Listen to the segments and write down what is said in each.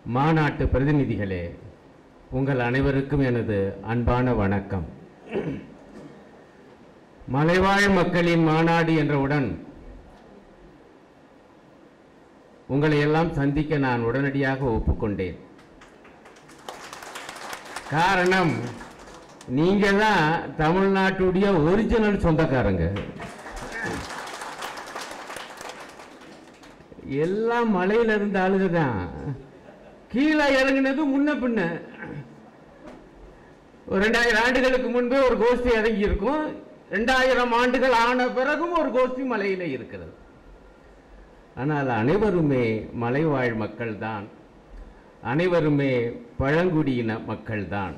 மாநாட்டு பிரதிநிதிகளே உங்கள் அனைவருக்கும் எனது அன்பான வணக்கம் மலைவாழ் மக்களின் மாநாடு என்றவுடன் உங்களை எல்லாம் சந்திக்க நான் உடனடியாக ஒப்புக்கொண்டேன் காரணம் நீங்க தான் தமிழ்நாட்டுடைய ஒரிஜினல் சொந்தக்காரங்க எல்லாம் மலையில இருந்த ஆளுங்க தான் கீழே இறங்குனது முன்ன பின்ன ஒரு ரெண்டாயிரம் ஆண்டுகளுக்கு முன்பே ஒரு கோஷ்டி இறங்கி இருக்கும் ரெண்டாயிரம் ஆண்டுகள் ஆன பிறகும் ஒரு கோஷ்டி மலையில இருக்கிறது ஆனால் அனைவருமே மலைவாழ் மக்கள்தான் அனைவருமே பழங்குடியின மக்கள்தான்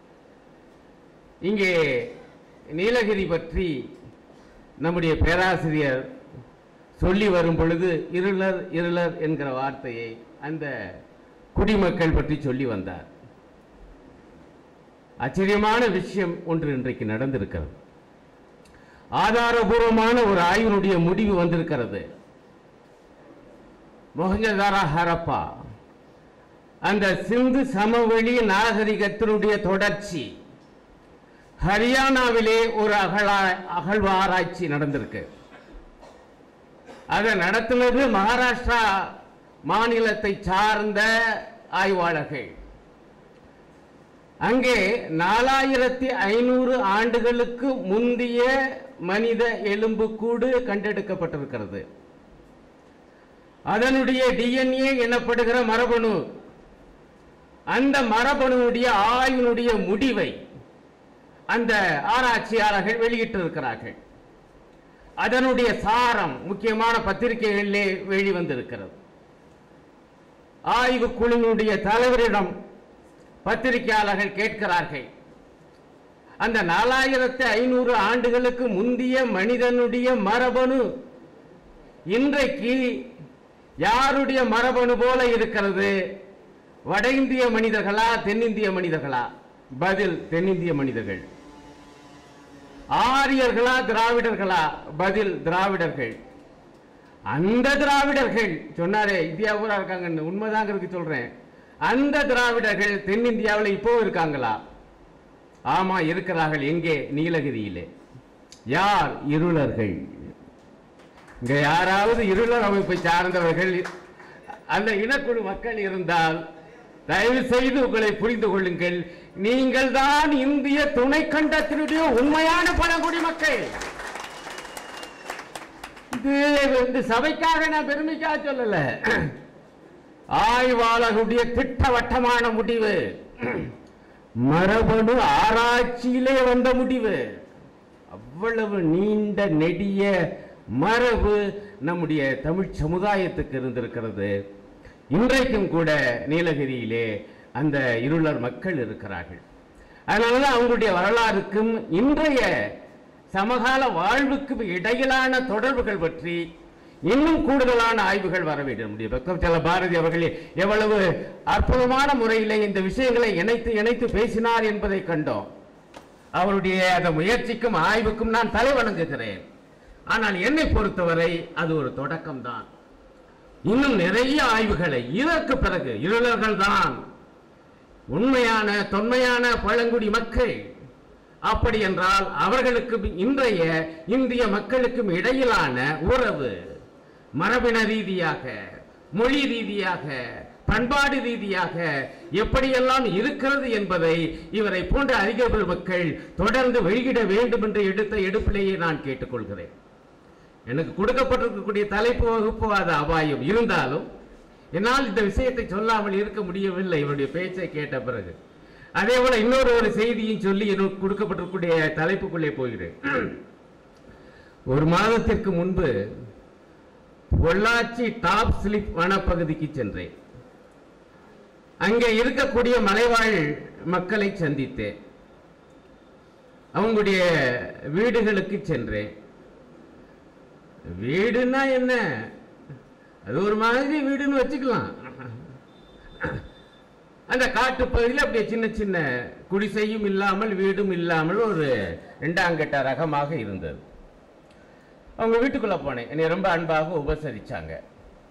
இங்கே நீலகிரி பற்றி நம்முடைய பேராசிரியர் சொல்லி வரும் பொழுது இருளர் இருளர் என்கிற வார்த்தையை அந்த குடிமக்கள் பற்றி சொல்லி வந்தார் ஆச்சரியமான விஷயம் ஒன்று இன்றைக்கு நடந்திருக்கிறது ஆதாரபூர்வமான ஒரு ஆய்வினுடைய முடிவு வந்திருக்கிறது மொஹஞ்சதாரா ஹரப்பா அந்த சிந்து சமவெளி நாகரிகத்தினுடைய தொடர்ச்சி ஹரியானாவிலே ஒரு அகழா அகழ்வாராய்ச்சி நடந்திருக்கு அதை நடத்துனது மகாராஷ்டிரா மாநிலத்தை சார்ந்த ஆய்வாளர்கள் அங்கே நாலாயிரத்தி ஐநூறு ஆண்டுகளுக்கு முந்தைய மனித எலும்புக்கூடு கண்டெடுக்கப்பட்டிருக்கிறது அதனுடைய டிஎன்ஏ எனப்படுகிற மரபணு அந்த மரபணுடைய ஆய்வினுடைய முடிவை அந்த ஆராய்ச்சியாளர்கள் வெளியிட்டிருக்கிறார்கள் அதனுடைய சாரம் முக்கியமான பத்திரிகைகளிலே வெளிவந்திருக்கிறது ஆய்வு குழுவினுடைய தலைவரிடம் பத்திரிகையாளர்கள் கேட்கிறார்கள் அந்த நாலாயிரத்தி ஐநூறு ஆண்டுகளுக்கு முந்தைய மனிதனுடைய மரபணு இன்றைக்கு யாருடைய மரபணு போல இருக்கிறது வட இந்திய மனிதர்களா தென்னிந்திய மனிதர்களா பதில் தென்னிந்திய மனிதர்கள் ஆரியர்களா திராவிடர்களா பதில் திராவிடர்கள் அந்த திராவிடர்கள் சொன்னாரே இந்தியா பூரா இருக்காங்கன்னு உண்மைதாங்கிறதுக்கு சொல்றேன் அந்த திராவிடர்கள் தென்னிந்தியாவில் இப்போ இருக்காங்களா ஆமா இருக்கிறார்கள் எங்கே நீலகிரியிலே யார் இருளர்கள் இங்க யாராவது இருளர் அமைப்பை சார்ந்தவர்கள் அந்த இனக்குழு மக்கள் இருந்தால் தயவு செய்து உங்களை புரிந்து கொள்ளுங்கள் நீங்கள் தான் இந்திய துணை கண்டத்தினுடைய உண்மையான பழங்குடி மக்கள் இது இந்த சபைக்காக நான் பெருமைக்காக சொல்லல ஆய்வாளர்களுடைய திட்டவட்டமான முடிவு மரபணு ஆராய்ச்சியிலே வந்த முடிவு அவ்வளவு நீண்ட நெடிய மரபு நம்முடைய தமிழ் சமுதாயத்துக்கு இருந்திருக்கிறது இன்றைக்கும் கூட நீலகிரியிலே அந்த இருளர் மக்கள் இருக்கிறார்கள் அதனாலதான் அவங்களுடைய வரலாறுக்கும் இன்றைய சமகால வாழ்வுக்கும் இடையிலான தொடர்புகள் பற்றி இன்னும் கூடுதலான ஆய்வுகள் வர வேண்டும் நம்முடைய பக்தவச்சல பாரதி அவர்கள் எவ்வளவு அற்புதமான முறையிலே இந்த விஷயங்களை இணைத்து இணைத்து பேசினார் என்பதை கண்டோம் அவருடைய அந்த முயற்சிக்கும் ஆய்வுக்கும் நான் தலை வணங்குகிறேன் ஆனால் என்னை பொறுத்தவரை அது ஒரு தொடக்கம்தான் இன்னும் நிறைய ஆய்வுகளை இதற்கு பிறகு இருளர்கள் தான் உண்மையான தொன்மையான பழங்குடி மக்கள் அப்படி என்றால் அவர்களுக்கும் இன்றைய இந்திய மக்களுக்கும் இடையிலான உறவு மரபின ரீதியாக மொழி ரீதியாக பண்பாடு ரீதியாக எப்படியெல்லாம் இருக்கிறது என்பதை இவரை போன்ற அறிஞர்கள் மக்கள் தொடர்ந்து வெளியிட வேண்டும் என்று எடுத்த எடுப்பிலேயே நான் கேட்டுக்கொள்கிறேன் எனக்கு கொடுக்கப்பட்டிருக்கக்கூடிய தலைப்பு வகுப்பு அது அபாயம் இருந்தாலும் என்னால் இந்த விஷயத்தை சொல்லாமல் இருக்க முடியவில்லை இவருடைய பேச்சை கேட்ட பிறகு அதே போல இன்னொரு ஒரு செய்தியும் சொல்லி எனக்கு கொடுக்கப்பட்டிருக்கக்கூடிய தலைப்புக்குள்ளே போகிறேன் ஒரு மாதத்திற்கு முன்பு பொள்ளாச்சி டாப் ஸ்லிப் வனப்பகுதிக்கு சென்றேன் அங்கே இருக்கக்கூடிய மலைவாழ் மக்களை சந்தித்தேன் அவங்களுடைய வீடுகளுக்கு சென்றேன் வீடுன்னா என்ன அது ஒரு மாதிரி வீடுன்னு வச்சுக்கலாம் அந்த காட்டு பகுதியில் அப்படியே சின்ன சின்ன குடிசையும் இல்லாமல் வீடும் இல்லாமல் ஒரு ரெண்டாங்கட்ட ரகமாக இருந்தது அவங்க வீட்டுக்குள்ள போனேன் என்னை ரொம்ப அன்பாக உபசரிச்சாங்க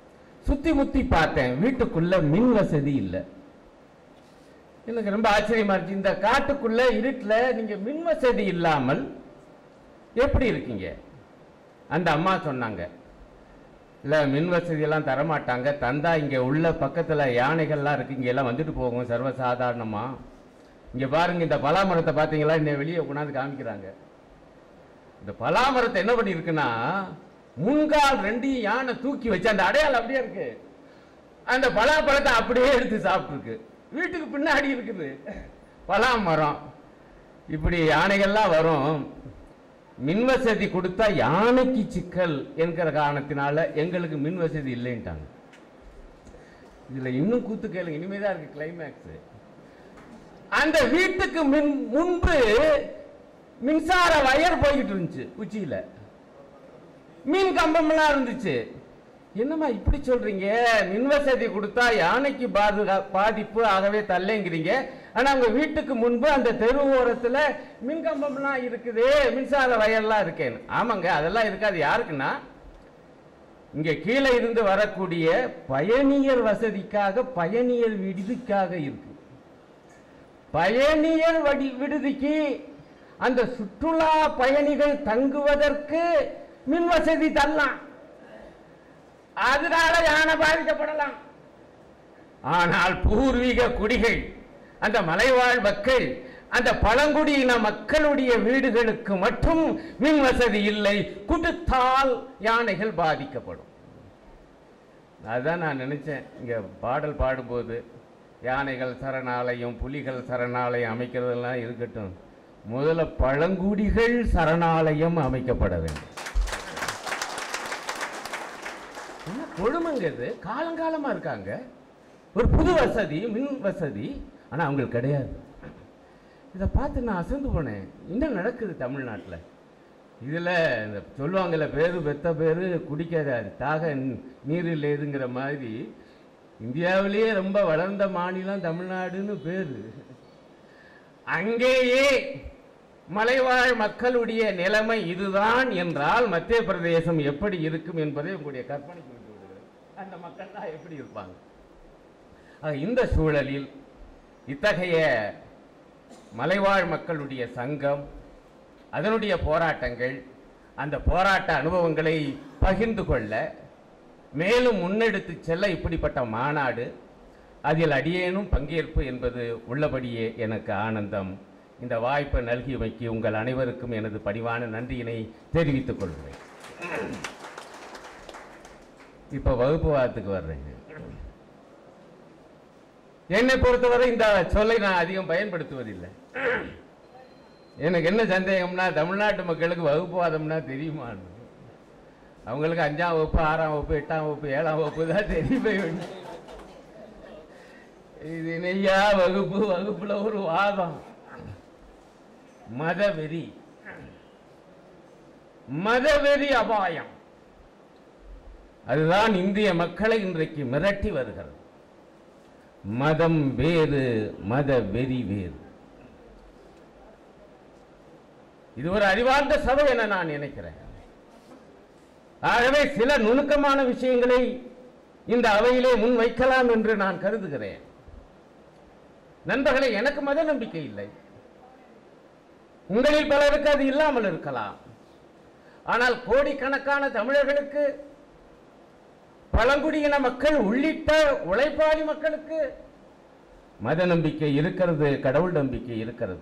சுத்தி முத்தி பார்த்தேன் வீட்டுக்குள்ள மின் வசதி இல்லை எனக்கு ரொம்ப ஆச்சரியமா இருந்துச்சு இந்த காட்டுக்குள்ள இருட்டுல நீங்க மின் வசதி இல்லாமல் எப்படி இருக்கீங்க அந்த அம்மா சொன்னாங்க இல்ல மின் வசதி எல்லாம் தரமாட்டாங்க தந்தா இங்க உள்ள பக்கத்துல யானைகள்லாம் இருக்கு இங்க எல்லாம் வந்துட்டு போகும் சர்வசாதாரணமா இங்க பாருங்க இந்த பலாமரத்தை பாத்தீங்களா இன்னை வெளியே கொண்டாந்து காமிக்கிறாங்க இந்த பலாமரத்தை என்ன பண்ணிருக்குன்னா முன்கால் ரெண்டையும் யானை தூக்கி வச்சு அந்த அடையாளம் அப்படியே இருக்கு அந்த பலாப்பழத்தை அப்படியே எடுத்து சாப்பிட்டுருக்கு வீட்டுக்கு பின்னாடி இருக்குது பலா மரம் இப்படி யானைகள்லாம் வரும் மின் வசதி கொடுத்தா யானைக்கு சிக்கல் என்கிற காரணத்தினால எங்களுக்கு மின் வசதி இல்லைன்ட்டாங்க இதுல இன்னும் கூத்து கேளுங்க இனிமேதான் இருக்கு கிளைமேக்ஸ் அந்த வீட்டுக்கு மின் முன்பு மின்சார வயர் போய்கிட்டு இருந்துச்சு உச்சியில மீன் கம்பம்லாம் இருந்துச்சு என்னம்மா இப்படி சொல்றீங்க மின் வசதி கொடுத்தா யானைக்கு பாதுகா பாதிப்பு ஆகவே தள்ளைங்கிறீங்க ஆனா உங்க வீட்டுக்கு முன்பு அந்த தெரு ஓரத்துல மின் கம்பம்லாம் இருக்குது மின்சார வயர்லாம் இருக்கேன்னு ஆமாங்க அதெல்லாம் இருக்காது யாருக்குன்னா இங்க கீழே இருந்து வரக்கூடிய பயணியர் வசதிக்காக பயணியர் விடுதிக்காக இருக்கு பயணியர் வடி விடுதிக்கு அந்த சுற்றுலா பயணிகள் தங்குவதற்கு மின் வசதி தரலாம் அதனால யானை பாதிக்கப்படலாம் ஆனால் பூர்வீக குடிகள் அந்த மலைவாழ் மக்கள் அந்த பழங்குடியின மக்களுடைய வீடுகளுக்கு மட்டும் மின் வசதி இல்லை கொடுத்தால் யானைகள் பாதிக்கப்படும் அதான் நான் நினைச்சேன் இங்க பாடல் பாடும்போது யானைகள் சரணாலயம் புலிகள் சரணாலயம் அமைக்கிறதெல்லாம் இருக்கட்டும் முதல்ல பழங்குடிகள் சரணாலயம் அமைக்கப்பட வேண்டும் என்ன கொடுமைங்கிறது காலங்காலமா இருக்காங்க ஒரு புது வசதி மின் வசதி ஆனா அவங்களுக்கு கிடையாது இதை பார்த்து நான் அசந்து போனேன் என்ன நடக்குது தமிழ்நாட்டில் இதில் இந்த சொல்லுவாங்கல்ல பேரு பெத்த பேரு குடிக்காத தாக நீர் இல்லைதுங்கிற மாதிரி இந்தியாவிலேயே ரொம்ப வளர்ந்த மாநிலம் தமிழ்நாடுன்னு பேரு அங்கேயே மலைவாழ் மக்களுடைய நிலைமை இதுதான் என்றால் மத்திய பிரதேசம் எப்படி இருக்கும் என்பதை உங்களுடைய கற்பனைக்கு விட்டு விடுகிறது அந்த மக்கள்லாம் எப்படி இருப்பாங்க ஆக இந்த சூழலில் இத்தகைய மலைவாழ் மக்களுடைய சங்கம் அதனுடைய போராட்டங்கள் அந்த போராட்ட அனுபவங்களை பகிர்ந்து கொள்ள மேலும் முன்னெடுத்து செல்ல இப்படிப்பட்ட மாநாடு அதில் அடியேனும் பங்கேற்பு என்பது உள்ளபடியே எனக்கு ஆனந்தம் இந்த வாய்ப்பை நல்கியமைக்கு உங்கள் அனைவருக்கும் எனது பணிவான நன்றியினை தெரிவித்துக் கொள்கிறேன் இப்போ வகுப்புவாதத்துக்கு வர்றேங்க என்னை பொறுத்தவரை இந்த சொல்லை நான் அதிகம் பயன்படுத்துவதில்லை எனக்கு என்ன சந்தேகம்னா தமிழ்நாட்டு மக்களுக்கு வகுப்புவாதம்னா தெரியுமான்னு அவங்களுக்கு அஞ்சாம் வகுப்பு ஆறாம் வகுப்பு எட்டாம் வகுப்பு ஏழாம் வகுப்பு தான் தெரியுமே ஒழிய. இது நெய்யா வகுப்பு வகுப்புல ஒரு வாதம் மதவெறி மதவெறி அபாயம் அதுதான் இந்திய மக்களை இன்றைக்கு மிரட்டி வருகிறது மதம் வேறு மத வெறி வேறு இது ஒரு அறிவார்ந்த சபை என நான் நினைக்கிறேன் ஆகவே சில நுணுக்கமான விஷயங்களை இந்த அவையிலே முன் வைக்கலாம் என்று நான் கருதுகிறேன் நண்பர்களே எனக்கு மத நம்பிக்கை இல்லை உங்களில் பலருக்கு அது இல்லாமல் இருக்கலாம் ஆனால் கோடிக்கணக்கான தமிழர்களுக்கு பழங்குடியின மக்கள் உள்ளிட்ட உழைப்பாளி மக்களுக்கு மத நம்பிக்கை இருக்கிறது கடவுள் நம்பிக்கை இருக்கிறது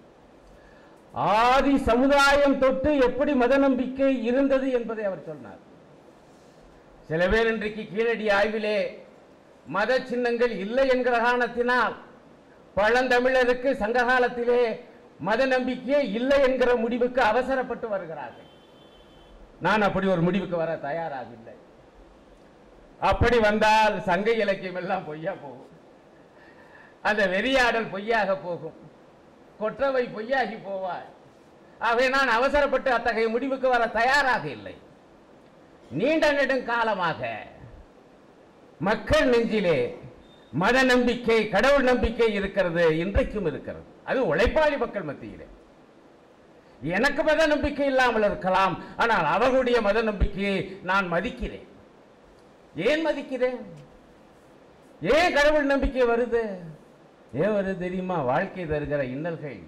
ஆதி சமுதாயம் தொட்டு எப்படி மத நம்பிக்கை இருந்தது என்பதை அவர் சொன்னார் சில பேர் இன்றைக்கு கீழடி ஆய்விலே மத சின்னங்கள் இல்லை என்கிற காரணத்தினால் பழந்தமிழருக்கு சங்க காலத்திலே மத நம்பிக்கையே இல்லை என்கிற முடிவுக்கு அவசரப்பட்டு வருகிறார்கள் நான் அப்படி ஒரு முடிவுக்கு வர தயாராக இல்லை அப்படி வந்தால் சங்க இலக்கியம் எல்லாம் பொய்யா போகும் அந்த வெறியாடல் பொய்யாக போகும் கொற்றவை பொய்யாகி போவார் ஆகவே நான் அவசரப்பட்டு அத்தகைய முடிவுக்கு வர தயாராக இல்லை நீண்ட நெடுங்காலமாக மக்கள் நெஞ்சிலே மத நம்பிக்கை கடவுள் நம்பிக்கை இருக்கிறது இன்றைக்கும் இருக்கிறது அது உழைப்பாளி மக்கள் மத்தியிலே எனக்கு மத நம்பிக்கை இல்லாமல் இருக்கலாம் ஆனால் அவர்களுடைய மத நம்பிக்கையை நான் மதிக்கிறேன் ஏன் மதிக்கிறேன் ஏன் கடவுள் நம்பிக்கை வருது ஏன் வருது தெரியுமா வாழ்க்கை தருகிற இன்னல்கள்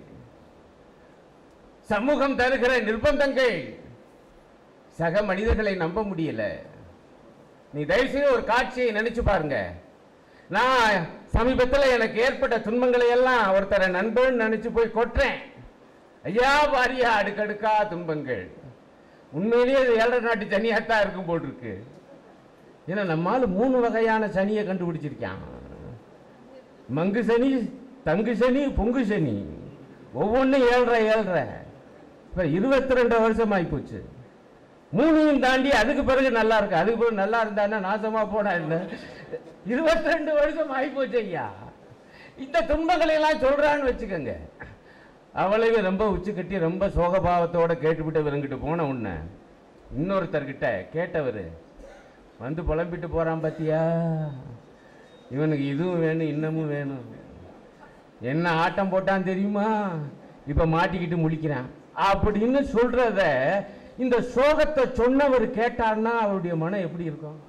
சமூகம் தருகிற நிர்பந்தங்கள் சக மனிதர்களை நம்ப முடியல நீ தயவு செய்து ஒரு காட்சியை நினைச்சு பாருங்க நான் சமீபத்தில் எனக்கு ஏற்பட்ட துன்பங்களை எல்லாம் ஒருத்தரை நண்பன் நினைச்சு போய் கொட்டுறேன் ஐயா பாரியா அடுக்கடுக்கா துன்பங்கள் உண்மையிலேயே இது ஏழரை நாட்டு சனியாத்தான் இருக்கும் போல் இருக்கு ஏன்னா நம்மால மூணு வகையான சனியை கண்டுபிடிச்சிருக்கான் மங்கு சனி தங்கு சனி பொங்கு சனி ஒவ்வொன்றும் ஏழ்ரை ஏழ்ரை இப்போ இருபத்தி ரெண்டு வருஷம் ஆகிப்போச்சு மூணையும் தாண்டி அதுக்கு பிறகு நல்லா இருக்கு அதுக்கு பிறகு நல்லா இருந்தான்னா நாசமா போனா என்ன இருபத்தி ரெண்டு வருஷம் ஆகிப்போச்சு ஐயா இந்த துன்பங்களை எல்லாம் சொல்றான்னு வச்சுக்கோங்க அவளையும் ரொம்ப உச்சி கட்டி ரொம்ப சோகபாவத்தோட கேட்டுவிட்டு இவருங்கிட்ட போன உடனே இன்னொருத்தர்கிட்ட கேட்டவர் வந்து புலம்பிட்டு போறான் பாத்தியா இவனுக்கு இதுவும் வேணும் இன்னமும் வேணும் என்ன ஆட்டம் போட்டான் தெரியுமா இப்ப மாட்டிக்கிட்டு முழிக்கிறான் அப்படின்னு சொல்றத இந்த சோகத்தை சொன்னவர் கேட்டார்னா அவருடைய மனம் எப்படி இருக்கும்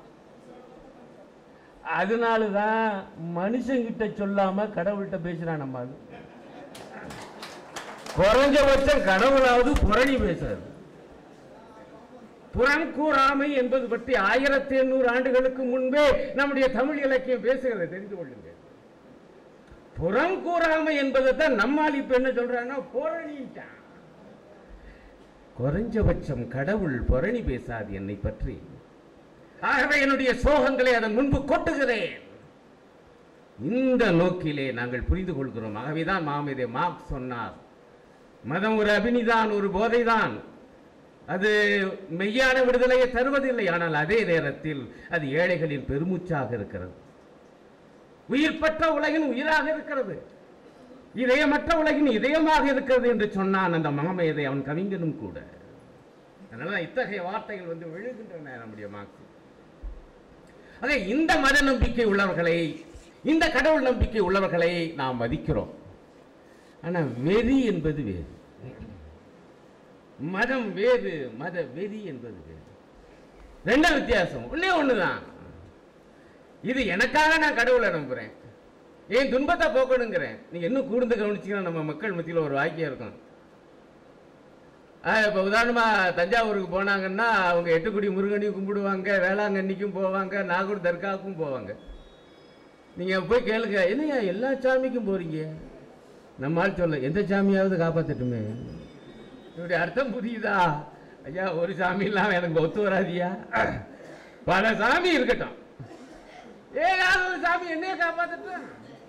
அதனாலதான் மனுஷங்கிட்ட சொல்லாம கடவுள்கிட்ட பேசுறான் நம்ம அது குறைஞ்சபட்சம் கடவுளாவது புரணி பேசுறது புறம் கூறாமை என்பது பற்றி ஆயிரத்தி எண்ணூறு ஆண்டுகளுக்கு முன்பே நம்முடைய தமிழ் இலக்கியம் பேசுகிறது தெரிந்து கொள்ளுங்க புறம் கூறாமை என்பதை தான் நம்மால் இப்ப என்ன சொல்றாங்கன்னா புரணிட்டான் குறைஞ்சபட்சம் கடவுள் புரணி பேசாது என்னை பற்றி ஆகவே என்னுடைய சோகங்களை அதன் முன்பு கொட்டுகிறேன் இந்த நோக்கிலே நாங்கள் புரிந்து கொள்கிறோம் ஆகவேதான் மாமேதே மார்க் சொன்னார் மதம் ஒரு அபினிதான் ஒரு போதைதான் அது மெய்யான விடுதலையை தருவதில்லை ஆனால் அதே நேரத்தில் அது ஏழைகளின் பெருமூச்சாக இருக்கிறது உயிர் பெற்ற உலகின் உயிராக இருக்கிறது இதயமற்ற உலகின் இதயமாக இருக்கிறது என்று சொன்னான் அந்த மகமேதை அவன் கவிஞனும் கூட அதனால இத்தகைய வார்த்தைகள் வந்து விழுகின்றன நம்முடைய மாக்கு அதே இந்த மத நம்பிக்கை உள்ளவர்களை இந்த கடவுள் நம்பிக்கை உள்ளவர்களை நாம் மதிக்கிறோம் ஆனா வெறி என்பது வேறு மதம் வேறு மத வெறி என்பது வேறு ரெண்டும் வித்தியாசம் ஒண்ணே ஒண்ணுதான் இது எனக்காக நான் கடவுளை நம்புறேன் ஏன் துன்பத்தை போக்கணுங்கிறேன் நீங்க இன்னும் கூர்ந்து கவனிச்சீங்கன்னா நம்ம மக்கள் மத்தியில் ஒரு வாக்கியம் இருக்கும் ஆஹ் இப்ப உதாரணமா தஞ்சாவூருக்கு போனாங்கன்னா அவங்க எட்டுக்குடி முருகனையும் கும்பிடுவாங்க வேளாங்கண்ணிக்கும் போவாங்க நாகூர் தர்காவுக்கும் போவாங்க நீங்க போய் கேளுங்க என்னய்யா எல்லா சாமிக்கும் போறீங்க நம்மால் சொல்ல எந்த சாமியாவது காப்பாத்தட்டுமே இப்படி அர்த்தம் புரியுதா ஐயா ஒரு சாமி இல்லாம எனக்கு ஒத்து வராதியா பல சாமி இருக்கட்டும் ஏதாவது ஒரு சாமி என்னைய காப்பாத்தட்டும்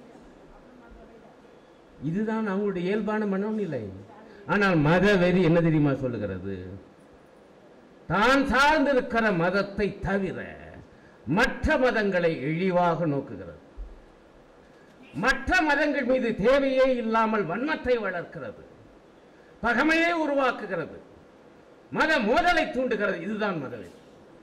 இதுதான் அவங்களுடைய இயல்பான மனநிலை ஆனால் மத வெறி என்ன தெரியுமா சொல்லுகிறது தான் சார்ந்திருக்கிற மதத்தை தவிர மற்ற மதங்களை இழிவாக நோக்குகிறது மற்ற மதங்கள் மீது தேவையே இல்லாமல் வன்மத்தை வளர்க்கிறது பகமையை உருவாக்குகிறது மத மோதலை தூண்டுகிறது இதுதான் மதவெறி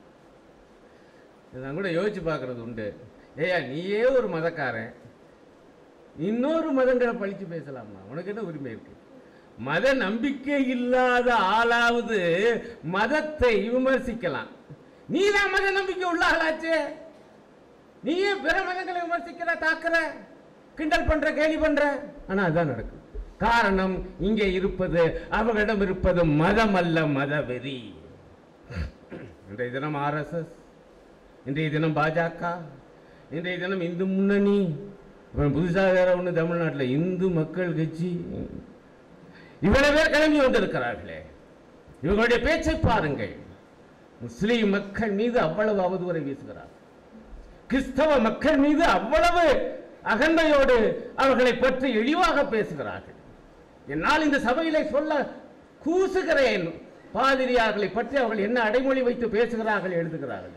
நான் கூட யோசிச்சு பார்க்கறது உண்டு ஏயா நீயே ஒரு மதக்காரன் இன்னொரு மதங்களை பழிச்சு பேசலாமா உனக்கு என்ன உரிமை இருக்கு மத நம்பிக்கை இல்லாத ஆளாவது மதத்தை விமர்சிக்கலாம் நீ தான் மத நம்பிக்கை உள்ள ஆளாச்சு நீயே பிற மதங்களை விமர்சிக்கிற தாக்குற கிண்டல் பண்ற கேலி பண்ற ஆனா அதான் நடக்கும் காரணம் இங்கே இருப்பது அவர்களிடம் இருப்பது மதம் அல்ல மதவெறி இன்றைய தினம் ஆர்எஸ்எஸ் இன்றைய தினம் பாஜக இன்றைய தினம் இந்து முன்னணி அப்புறம் புதுசாக வேற ஒன்று தமிழ்நாட்டில் இந்து மக்கள் கட்சி இவ்வளவு பேர் கிளம்பி வந்திருக்கிறார்களே இவங்களுடைய பேச்சை பாருங்கள் முஸ்லிம் மக்கள் மீது அவ்வளவு அவதூறை வீசுகிறார் கிறிஸ்தவ மக்கள் மீது அவ்வளவு அகந்தையோடு அவர்களை பற்றி இழிவாக பேசுகிறார்கள் என்னால் இந்த சபையிலே சொல்ல கூசுகிறேன் பாதிரியார்களை பற்றி அவர்கள் என்ன அடைமொழி வைத்து பேசுகிறார்கள் எழுதுகிறார்கள்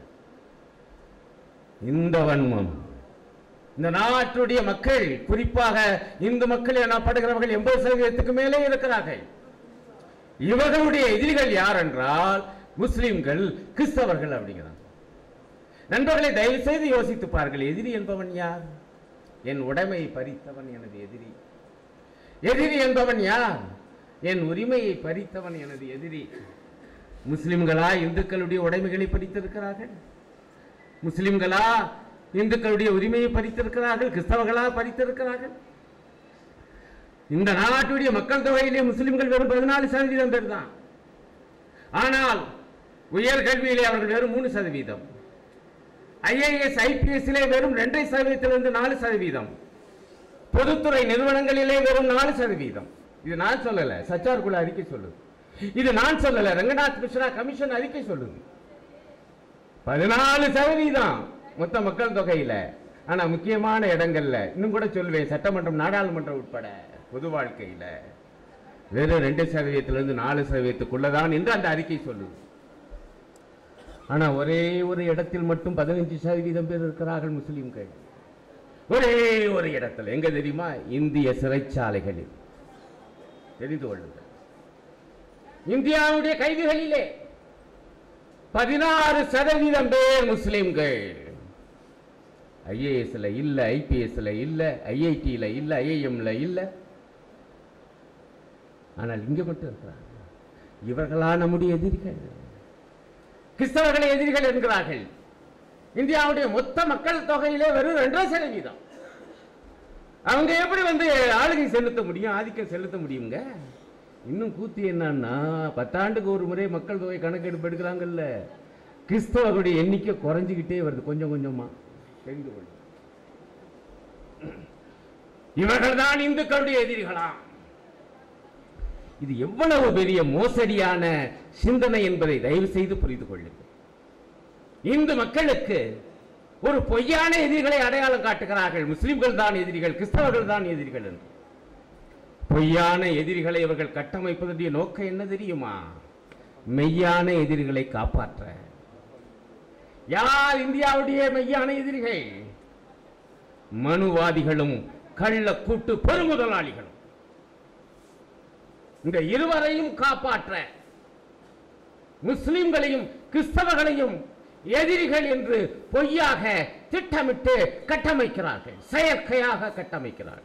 இந்த வன்மம் இந்த நாட்டுடைய மக்கள் குறிப்பாக இந்து மக்கள் எனப்படுகிறவர்கள் எண்பது சதவீதத்துக்கு மேலே இருக்கிறார்கள் இவர்களுடைய எதிரிகள் யார் என்றால் முஸ்லிம்கள் கிறிஸ்தவர்கள் அப்படிங்கிறாங்க நண்பர்களை தயவு செய்து யோசித்து பாருங்கள் எதிரி என்பவன் யார் என் உடைமையை பறித்தவன் எனது எதிரி எதிரி என்பவன் யார் என் உரிமையை பறித்தவன் எனது எதிரி முஸ்லிம்களா இந்துக்களுடைய உடைமைகளை பறித்திருக்கிறார்கள் முஸ்லிம்களா இந்துக்களுடைய உரிமையை பறித்திருக்கிறார்கள் கிறிஸ்தவர்களா பறித்திருக்கிறார்கள் இந்த நாட்டுடைய மக்கள் தொகையிலே முஸ்லிம்கள் வெறும் பதினாலு சதவீதம் பேர் தான் ஆனால் உயர் கல்வியிலே அவர்கள் வெறும் மூணு சதவீதம் ஐஏஎஸ் ஐபிஎஸ்லே வெறும் ரெண்டரை சதவீதத்திலிருந்து நாலு சதவீதம் பொதுத்துறை நிறுவனங்களிலே வெறும் நாலு சதவீதம் இது நான் சொல்லல சச்சார் குழு அறிக்கை சொல்லுது இது நான் சொல்லல ரங்கநாத் மிஸ்ரா கமிஷன் அறிக்கை சொல்லுது பதினாலு சதவீதம் மொத்த மக்கள் தொகையில ஆனா முக்கியமான இடங்கள்ல இன்னும் கூட சொல்லுவேன் சட்டமன்றம் நாடாளுமன்றம் உட்பட பொது வாழ்க்கையில வெறும் ரெண்டு சதவீதத்திலிருந்து நாலு சதவீதத்துக்குள்ளதான் என்று அந்த அறிக்கை சொல்லுது ஆனா ஒரே ஒரு இடத்தில் மட்டும் பதினஞ்சு சதவீதம் பேர் இருக்கிறார்கள் முஸ்லிம்கள் ஒரே ஒரு இடத்துல எங்க தெரியுமா இந்திய சிறைச்சாலைகளில் தெரிந்து கொள்ளுங்கள் இந்தியாவுடைய கைதிகளிலே பதினாறு சதவீதம் பேர் முஸ்லிம்கள் ஐஏஎஸ்ல இல்ல ஐபிஎஸ்ல இல்ல ஐஐடியில இல்ல ஐஐஎம்ல இல்ல ஆனால் இங்க மட்டும் இருக்கிறாங்க இவர்களா நம்முடைய எதிரிகள் கிறிஸ்தவர்களை எதிரிகள் என்கிறார்கள் இந்தியாவுடைய மொத்த மக்கள் தொகையிலே வெறும் ரெண்டரை சதவீதம் அவங்க எப்படி வந்து ஆளுகை செலுத்த முடியும் ஆதிக்கம் செலுத்த முடியுங்க இன்னும் கூத்து என்னன்னா பத்தாண்டுக்கு ஒரு முறை மக்கள் தொகை கணக்கெடுப்பு எடுக்கிறாங்கல்ல கிறிஸ்தவர்களுடைய எண்ணிக்கை குறைஞ்சிக்கிட்டே வருது கொஞ்சம் கொஞ்சமா தெரிந்து கொள்ளும் இவர்கள் தான் இந்துக்களுடைய எதிரிகளாம் இது எவ்வளவு பெரிய மோசடியான சிந்தனை என்பதை தயவு செய்து புரிந்து கொள்ளுங்கள் இந்து மக்களுக்கு ஒரு பொய்யான எதிரிகளை அடையாளம் காட்டுகிறார்கள் முஸ்லிம்கள் தான் எதிரிகள் கிறிஸ்தவர்கள் தான் எதிரிகள் என்று பொய்யான எதிரிகளை இவர்கள் கட்டமைப்பதற்குரிய நோக்கம் என்ன தெரியுமா மெய்யான எதிரிகளை காப்பாற்ற யார் இந்தியாவுடைய மெய்யான எதிரிகள் மனுவாதிகளும் கள்ள கூட்டு பெருமுதலாளிகளும் இந்த இருவரையும் காப்பாற்ற முஸ்லிம்களையும் கிறிஸ்தவர்களையும் எதிரிகள் என்று பொய்யாக திட்டமிட்டு கட்டமைக்கிறார்கள் செயற்கையாக கட்டமைக்கிறார்கள்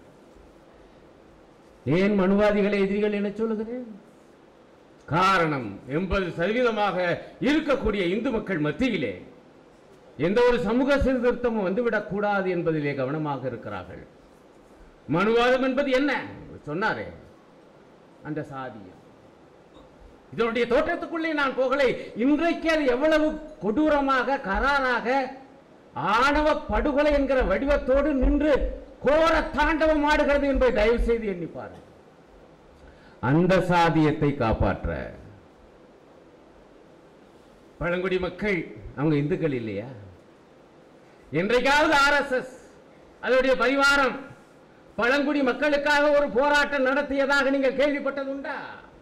ஏன் மனுவாதிகளை எதிரிகள் என சொல்லுகிறேன் காரணம் எண்பது சதவீதமாக இருக்கக்கூடிய இந்து மக்கள் மத்தியிலே எந்த ஒரு சமூக சீர்திருத்தமும் வந்துவிடக் கூடாது என்பதிலே கவனமாக இருக்கிறார்கள் மனுவாதம் என்பது என்ன சொன்னாரே அந்த சாதியம் இதனுடைய தோற்றத்துக்குள்ளே நான் போகலை இன்றைக்கு அது எவ்வளவு கொடூரமாக கராராக ஆணவ படுகொலை என்கிற வடிவத்தோடு நின்று கோர தாண்டவம் ஆடுகிறது என்பதை தயவு செய்து எண்ணி பாருங்கள் அந்த சாதியத்தை காப்பாற்ற பழங்குடி மக்கள் அவங்க இந்துக்கள் இல்லையா என்றைக்காவது ஆர்எஸ்எஸ் அதனுடைய பரிவாரம் பழங்குடி மக்களுக்காக ஒரு போராட்டம் நடத்தியதாக நீங்கள் கேள்விப்பட்டதுண்டா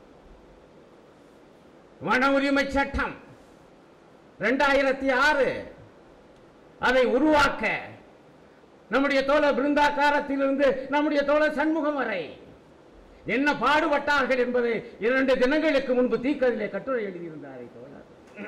வன உரிமை சட்டம் ரெண்டாயிரத்தி ஆறு அதை உருவாக்க நம்முடைய தோழர் பிருந்தாக்காரத்திலிருந்து நம்முடைய தோழர் சண்முகம் வரை என்ன பாடுபட்டார்கள் என்பதை இரண்டு தினங்களுக்கு முன்பு தீக்கதிலே கட்டுரை எழுதியிருந்தாரே தோழர்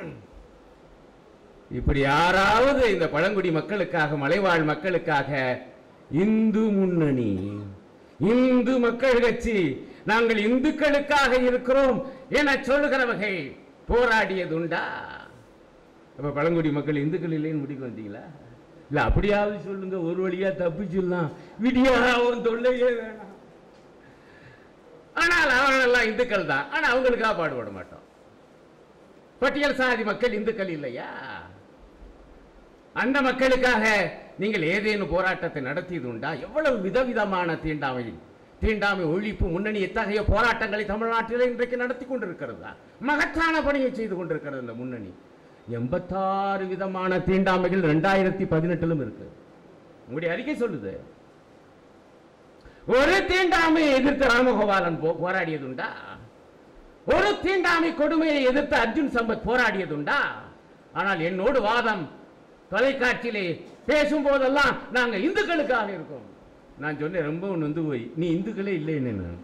இப்படி யாராவது இந்த பழங்குடி மக்களுக்காக மலைவாழ் மக்களுக்காக இந்து முன்னணி இந்து மக்கள் கட்சி நாங்கள் இந்துக்களுக்காக இருக்கிறோம் என சொல்லுகிறவர்கள் போராடியதுண்டா அப்ப பழங்குடி மக்கள் இந்துக்கள் இல்லைன்னு முடிவு வந்தீங்களா இல்ல அப்படியாவது சொல்லுங்க ஒரு வழியா தப்பிச்சிடலாம் விடியா உன் தொல்லையே வேணாம் ஆனால் அவர்களெல்லாம் இந்துக்கள் தான் ஆனா அவங்களுக்காக பாடுபட மாட்டோம் பட்டியல் சாதி மக்கள் இந்துக்கள் இல்லையா அந்த மக்களுக்காக நீங்கள் ஏதேனும் போராட்டத்தை நடத்தியது உண்டா எவ்வளவு விதவிதமான தீண்டாமை தீண்டாமை ஒழிப்பு முன்னணி எத்தகைய போராட்டங்களை தமிழ்நாட்டில் இன்றைக்கு நடத்தி கொண்டிருக்கிறதா மகத்தான பணியை செய்து கொண்டிருக்கிறது இந்த முன்னணி எண்பத்தாறு விதமான தீண்டாமைகள் ரெண்டாயிரத்தி பதினெட்டிலும் இருக்கு உங்களுடைய அறிக்கை சொல்லுது ஒரு தீண்டாமையை எதிர்த்து ராமகோபாலன் போ- போராடியதுண்டா ஒரு தீண்டாமை கொடுமையை எதிர்த்து அர்ஜுன் சம்பத் போராடியதுண்டா ஆனால் என்னோடு வாதம் தொலைக்காட்சியிலே பேசும்போதெல்லாம் நாங்க இந்துக்களுக்காக இருக்கோம் நான் சொன்னேன் ரொம்ப நொந்து போய் நீ இந்துக்களே இல்லைன்னு நான்.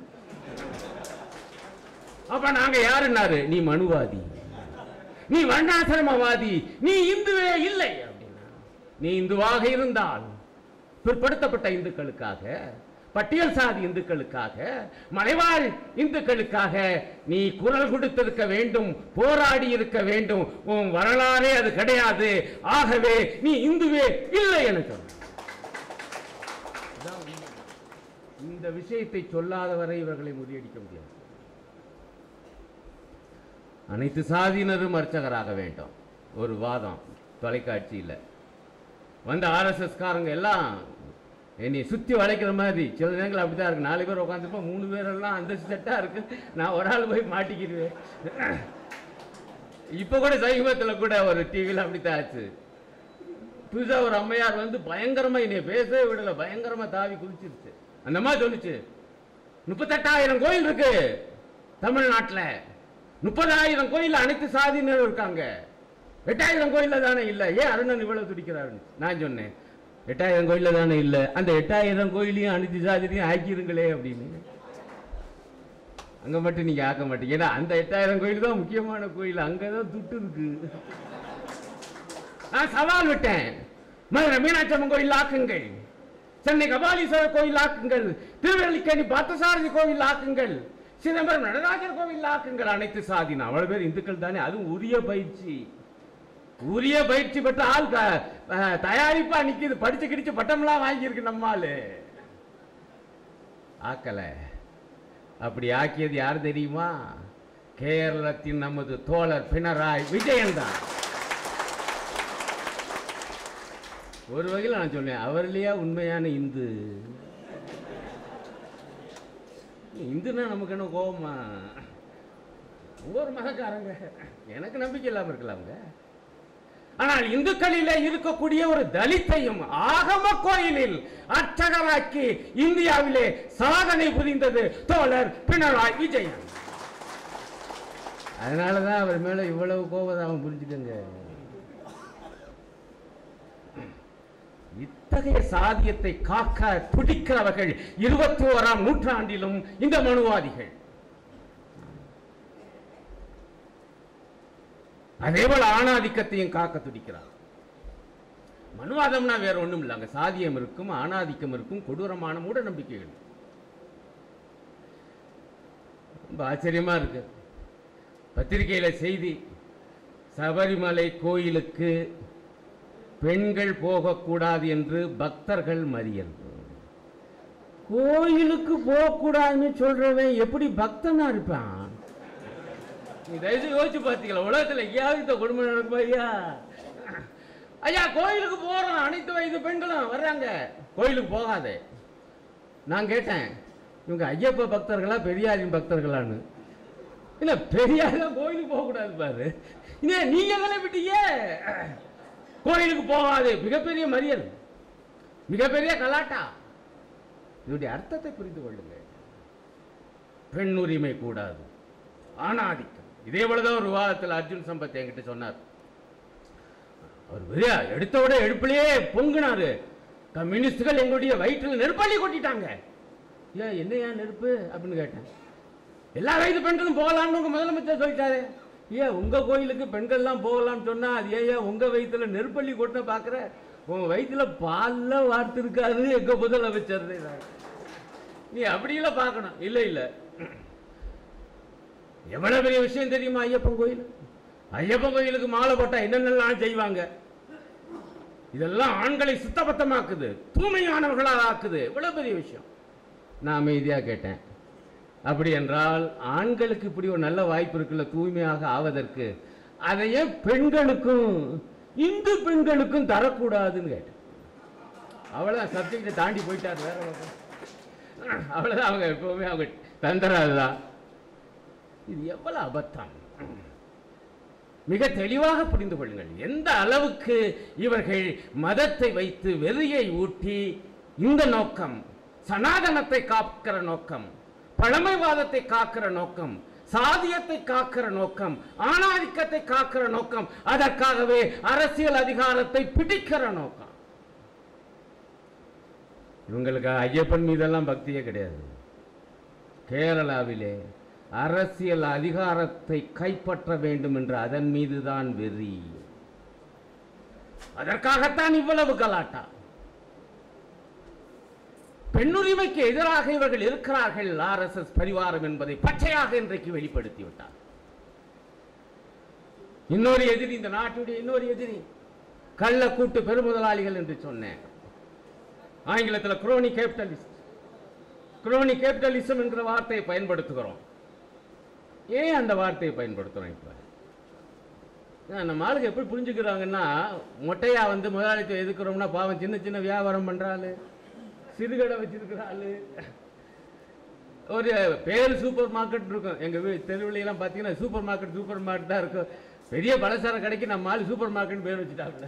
அப்ப நாங்க யாருன்னாரு நீ மனுவாதி நீ வர்ணாசிரமவாதி நீ இந்துவே இல்லை அப்படின்னா நீ இந்துவாக இருந்தால் பிற்படுத்தப்பட்ட இந்துக்களுக்காக பட்டியல் சாதி இந்துக்களுக்காக மலைவாழ் இந்துக்களுக்காக நீ குரல் கொடுத்திருக்க வேண்டும் போராடி இருக்க வேண்டும் உன் வரலாறே அது கிடையாது ஆகவே நீ இந்துவே இல்லை என சொன்ன இதான் உண்மை. இந்த விஷயத்தை சொல்லாதவரை இவர்களை முறியடிக்க முடியாது அனைத்து சாதியினரும் அர்ச்சகராக வேண்டும் ஒரு வாதம் தொலைக்காட்சியில் வந்த ஆர்எஸ்எஸ் காரங்க எல்லாம் என்னை சுற்றி வளைக்கிற மாதிரி சில நேரங்கள் அப்படிதான் இருக்கு நாலு பேர் உட்காந்துருப்போம் மூணு பேரெல்லாம் அந்த செட்டாக இருக்கு நான் ஒரு ஆள் போய் மாட்டிக்கிடுவேன் இப்போ கூட சமீபத்தில் கூட ஒரு டிவியில் அப்படித்தான் ஆச்சு புதுசா ஒரு அம்மையார் வந்து பயங்கரமா என்னை பேசவே விடல பயங்கரமா தாவி குதிச்சிருச்சு அந்த மாதிரி சொல்லுச்சு முப்பத்தெட்டாயிரம் கோயில் இருக்கு தமிழ்நாட்டுல முப்பதாயிரம் கோயில் அனைத்து சாதியினரும் இருக்காங்க எட்டாயிரம் கோயில்ல தானே இல்ல ஏன் அருணன் இவ்வளவு துடிக்கிறாருன்னு நான் சொன்னேன் எட்டாயிரம் கோயில்ல தானே இல்ல அந்த எட்டாயிரம் கோயிலையும் அனைத்து சாதியிலையும் ஆக்கிருங்களே அப்படின்னு அங்க மட்டும் நீங்க ஆக்க மாட்டீங்க ஏன்னா அந்த எட்டாயிரம் கோயில் தான் முக்கியமான கோயில் அங்கதான் துட்டு இருக்கு நான் சவால் விட்டேன் மதுரை மீனாட்சி அம்மன் கோயில் ஆக்குங்கள் சென்னை கபாலீஸ்வரர் கோயில் ஆக்குங்கள் திருவல்லிக்கேணி பார்த்தசாரதி கோயில் ஆக்குங்கள் சிதம்பரம் நடராஜர் கோவில் ஆக்குங்கள் அனைத்து சாதினா அவ்வளவு பேர் இந்துக்கள் தானே அதுவும் உரிய பயிற்சி உரிய பயிற்சி பெற்ற ஆள் க- அஹ், தயாரிப்பா நிக்குது படிச்சு கிடிச்சு பட்டம்லாம் வாங்கியிருக்கு நம்மாலு ஆக்கல அப்படி ஆக்கியது யார் தெரியுமா கேரளத்தின் நமது தோழர் பினராய் விஜயன் தான் ஒரு வகையில் நான் சொன்னேன் அவர் இல்லையா உண்மையான இந்து இந்துன்னா நமக்கு என்ன கோபமா ஒவ்வொரு மகக்காரங்க எனக்கு நம்பிக்கை இல்லாம இருக்கலாம்ங்க ஆனால் இந்துக்களிலே இருக்கக்கூடிய ஒரு தலித்தையும் ஆகம கோயிலில் அர்ச்சகராக்கி இந்தியாவிலே சாதனை புரிந்தது தோழர் பினராயி விஜயன் அதனாலதான் அவர் மேல இவ்வளவு கோபதாபம் புரிஞ்சுக்கங்க இத்தகைய சாதியத்தை காக்க துடிக்கிறவர்கள் இருபத்தி ஓராம் நூற்றாண்டிலும் இந்த மனுவாதிகள் அதேபோல ஆணாதிக்கத்தையும் காக்க துடிக்கிறார் மனுவாதம்னா வேற ஒண்ணும் இல்லை அங்க சாதியம் இருக்கும் ஆணாதிக்கம் இருக்கும் கொடூரமான மூட நம்பிக்கைகள் ரொம்ப ஆச்சரியமா இருக்கு பத்திரிகையில செய்தி சபரிமலை கோயிலுக்கு பெண்கள் போகக்கூடாது என்று பக்தர்கள் மறியல் கோயிலுக்கு போகக்கூடாதுன்னு சொல்றவன் எப்படி பக்தனா இருப்பான் நீ தயவுசெய்து யோசிச்சு பார்த்தீங்களா உலகத்துல எங்கேயாவது இந்த கொடுமை நடக்குமா ஐயா ஐயா கோயிலுக்கு போறோம் அனைத்து வயது பெண்களும் வர்றாங்க கோயிலுக்கு போகாதே நான் கேட்டேன் இவங்க ஐயப்ப பக்தர்களா பெரியாரின் பக்தர்களான்னு இல்ல பெரியார் தான் கோயிலுக்கு போக கூடாது பாரு இனே நீங்க தானே விட்டீங்க கோயிலுக்கு போகாதே மிகப்பெரிய மறியல் மிகப்பெரிய கலாட்டா இதனுடைய அர்த்தத்தை புரிந்து கொள்ளுங்கள் பெண் உரிமை கூடாது ஆணாதிக்கம் இதே போலதான் ஒரு விவாதத்தில் அர்ஜுன் சம்பத் என்கிட்ட சொன்னார் அவர் பெரிய எடுத்த விட எடுப்பிலேயே பொங்குனாரு கம்யூனிஸ்டுகள் எங்களுடைய வயிற்றில் நெருப்பள்ளி கொட்டிட்டாங்க ஏன் என்னையா நெருப்பு அப்படின்னு கேட்டேன் எல்லா வயது பெண்களும் போகலாம்னு உங்க முதலமைச்சர் சொல்லிட்டாரு ஏன் உங்க கோயிலுக்கு பெண்கள்லாம் போகலாம்னு சொன்னா அது ஏன் உங்க வயித்துல நெருப்பள்ளி கொட்ட பாக்குற உங்க வயித்துல பால்ல வார்த்து இருக்காரு எங்க முதலமைச்சர் நீ அப்படியெல்லாம் பார்க்கணும் இல்ல இல்ல எவ்வளவு பெரிய விஷயம் தெரியுமா ஐயப்பன் கோயில் ஐயப்பன் கோயிலுக்கு மாலை போட்டா என்னென்னலாம் செய்வாங்க இதெல்லாம் ஆண்களை சுத்தபத்தமாக்குது தூய்மையானவர்களாக ஆக்குது இவ்வளவு பெரிய விஷயம் நான் அமைதியா கேட்டேன் அப்படி என்றால் ஆண்களுக்கு இப்படி ஒரு நல்ல வாய்ப்பு இருக்குல்ல தூய்மையாக ஆவதற்கு அதையே பெண்களுக்கும் இந்து பெண்களுக்கும் தரக்கூடாதுன்னு கேட்டேன் அவ்வளவுதான் சப்ஜெக்டை தாண்டி போயிட்டார் வேற பக்கம். அவ்வளவுதான் அவங்க எப்பவுமே அவங்க தந்துறாதுதான் இது எவ்வளவு அபத்தம் மிக தெளிவாக புரிந்து கொள்ளுங்கள் எந்த அளவுக்கு இவர்கள் மதத்தை வைத்து வெறியை ஊட்டி இந்த நோக்கம் சனாதனத்தை காக்கிற நோக்கம் பழமைவாதத்தை காக்கிற நோக்கம் சாதியத்தை காக்கிற நோக்கம் ஆணாதிக்கத்தை காக்கிற நோக்கம் அதற்காகவே அரசியல் அதிகாரத்தை பிடிக்கிற நோக்கம் இவங்களுக்கு ஐயப்பன் மீதெல்லாம் பக்தியே கிடையாது கேரளாவிலே அரசியல் அதிகாரத்தை கைப்பற்ற வேண்டும் என்ற அதன் மீதுதான் வெறி அதற்காகத்தான் இவ்வளவு கலாட்டா பெண்ணுரிமைக்கு எதிராக இவர்கள் இருக்கிறார்கள் ஆர்எஸ்எஸ் பரிவாரம் என்பதை பச்சையாக இன்றைக்கு வெளிப்படுத்தி விட்டார் இன்னொரு எதிரி இந்த நாட்டுடைய இன்னொரு எதிரி கள்ள கூட்டு பெருமுதலாளிகள் என்று சொன்னேன் ஆங்கிலத்தில் குரோனி கேபிட்டலிஸ்ட் குரோனி கேபிட்டலிசம் என்ற வார்த்தையை பயன்படுத்துகிறோம் ஏன் அந்த வார்த்தையை பயன்படுத்துறோம் இப்ப ஏன் நம்ம ஆளுங்க எப்படி புரிஞ்சுக்கிறாங்கன்னா மொட்டையா வந்து முதலாளித்துவம் எதுக்குறோம்னா பாவம் சின்ன சின்ன வியாபாரம் பண்றாளு சிறுகடை வச்சிருக்கிறாளு ஒரு பேர் சூப்பர் மார்க்கெட் இருக்கும் எங்க வீ தெருவிலாம் பார்த்தீங்கன்னா சூப்பர் மார்க்கெட் சூப்பர் மார்க்கெட் தான் இருக்கும் பெரிய பலசர கடைக்கு நம்ம ஆளு சூப்பர் மார்க்கெட் பேர் வச்சுட்டாங்க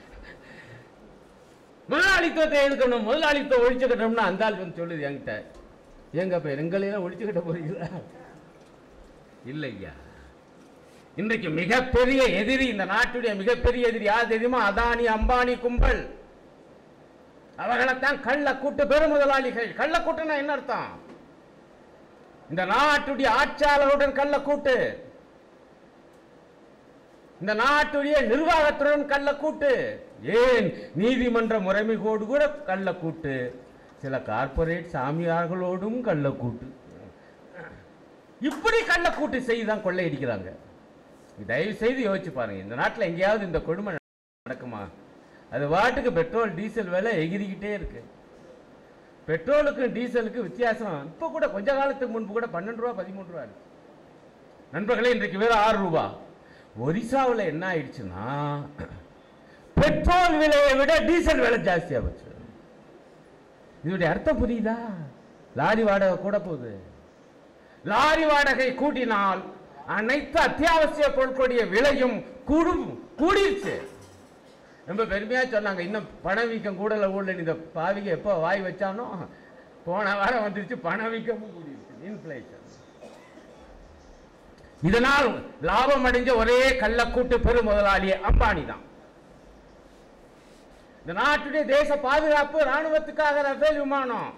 முதலாளித்துவத்தை எதுக்கணும் முதலாளித்துவம் ஒழிச்சு கட்டணும்னா அந்த ஆள் வந்து சொல்லுது என்கிட்ட எங்க பேர் எங்களையெல்லாம் ஒழிச்சு கட்ட போறீங்களா இல்லையா இன்றைக்கு மிகப்பெரிய எதிரி இந்த நாட்டுடைய மிகப்பெரிய எதிரி யார் தெரியுமா அதானி அம்பானி கும்பல் அவர்களைத்தான் கள்ள கூட்டு பெருமுதலாளிகள் கள்ள கூட்டுனா என்ன அர்த்தம் இந்த நாட்டுடைய ஆட்சியாளருடன் கள்ள கூட்டு இந்த நாட்டுடைய நிர்வாகத்துடன் கள்ள கூட்டு ஏன் நீதிமன்ற முறைமைகோடு கூட கள்ள கூட்டு சில கார்ப்பரேட் சாமியார்களோடும் கள்ள கூட்டு இப்படி கள்ள கூட்டு செய்து தான் கொள்ளையடிக்கிறாங்க தயவு செய்து யோசிச்சு பாருங்க இந்த நாட்டில் எங்கேயாவது இந்த கொடுமை நடக்குமா அது வாட்டுக்கு பெட்ரோல் டீசல் விலை எகிரிக்கிட்டே இருக்கு பெட்ரோலுக்கும் டீசலுக்கும் வித்தியாசம் இப்போ கூட கொஞ்ச காலத்துக்கு முன்பு கூட பன்னெண்டு ரூபா பதிமூணு ரூபா இருக்கு நண்பர்களே இன்றைக்கு வேற ஆறு ரூபா ஒரிசாவில் என்ன ஆயிடுச்சுன்னா பெட்ரோல் விலையை விட டீசல் விலை ஜாஸ்தியா போச்சு இதனுடைய அர்த்தம் புரியுதா லாரி வாடகை கூட போகுது லாரி வாடகை கூட்டினால் அனைத்து அத்தியாவசிய பொருட்களுடைய விலையும் கூடும் கூடிருச்சு ரொம்ப பெருமையா சொன்னாங்க இன்னும் பணவீக்கம் கூடல ஊழல் இந்த பாவிக எப்போ வாய் வச்சானோ போன வாரம் வந்துருச்சு பணவீக்கமும் கூடிருச்சு இன்ஃபிளேஷன் இதனால் லாபம் அடைஞ்ச ஒரே கள்ளக்கூட்டு பெரு முதலாளி அம்பானி தான் இந்த நாட்டுடைய தேச பாதுகாப்பு ராணுவத்துக்காக ரஃபேல் விமானம்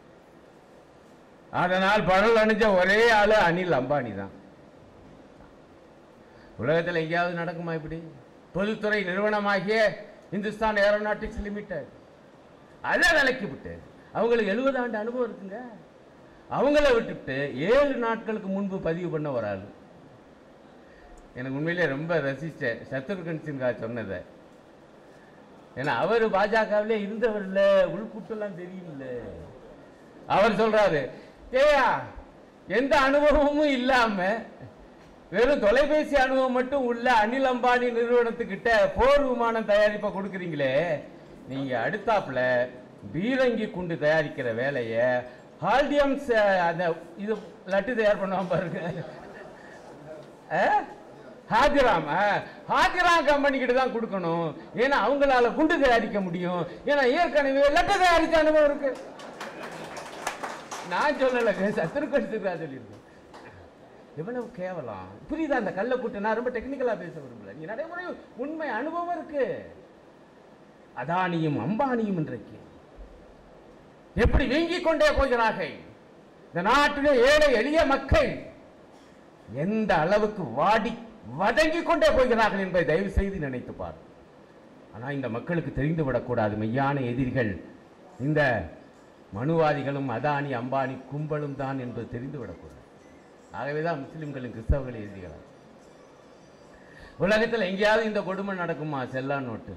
அதனால் பணம் அணிஞ்ச ஒரே ஆளு அனில் அம்பானி தான் உலகத்தில் எங்கேயாவது நடக்குமா இப்படி பொதுத்துறை நிறுவனமாகிய இந்துஸ்தான் ஏரோநாட்டிக்ஸ் லிமிடெட் அதை விலைக்கு விட்டு அவங்களுக்கு எழுபது ஆண்டு அனுபவம் இருக்குங்க அவங்கள விட்டுட்டு ஏழு நாட்களுக்கு முன்பு பதிவு பண்ண ஒரு ஆள் எனக்கு உண்மையிலே ரொம்ப ரசிச்சேன் சத்ருகன் சின்ஹா சொன்னதை ஏன்னா அவர் பாஜகவிலே இருந்தவர் இல்ல உள்கூட்டெல்லாம் தெரியும்ல அவர் சொல்றாரு ஏயா எந்த அனுபவமும் இல்லாம வெறும் தொலைபேசி அனுபவம் மட்டும் உள்ள அனில் அம்பானி நிறுவனத்துக்கிட்ட போர் விமானம் தயாரிப்பை கொடுக்குறீங்களே நீங்க அடுத்தாப்புல பீரங்கி குண்டு தயாரிக்கிற வேலையை ஹால்டியம்ஸ் அந்த இது லட்டு தயார் பண்ணுவான் பாருங்க அஹ்? ஹாஜிராம் அஹ், ஹாஜிராம் கம்பெனி கிட்ட தான் கொடுக்கணும் ஏன்னா அவங்களால குண்டு தயாரிக்க முடியும் ஏன்னா ஏற்கனவே லட்டு தயாரிச்ச அனுபவம் இருக்கு நான் சொல்லலைங்க சத்துருக்கன் சிறுரா சொல்லியிருக்கேன் எவ்வளவு கேவலம் புரியுதா அந்த கள்ள கூட்டு நான் ரொம்ப டெக்னிக்கலா பேச விரும்பல நீ நடைமுறை உண்மை அனுபவம் இருக்கு அதானியும் அம்பானியும் இன்றைக்கு எப்படி வீங்கிக் கொண்டே போகிறார்கள் இந்த நாட்டிலே ஏழை எளிய மக்கள் எந்த அளவுக்கு வாடி வதங்கிக் கொண்டே போகிறார்கள் என்பதை தயவு செய்து நினைத்து பார் ஆனா இந்த மக்களுக்கு தெரிந்து விடக்கூடாது மெய்யான எதிரிகள் இந்த மனுவாதிகளும் அதானி அம்பானி கும்பலும் தான் என்பது தெரிந்து விடக்கூடாது ஆகவேதான் முஸ்லிம்களும் கிறிஸ்தவர்கள் எதிரிகள் உலகத்தில் எங்கேயாவது இந்த கொடுமை நடக்குமா செல்லா நோட்டு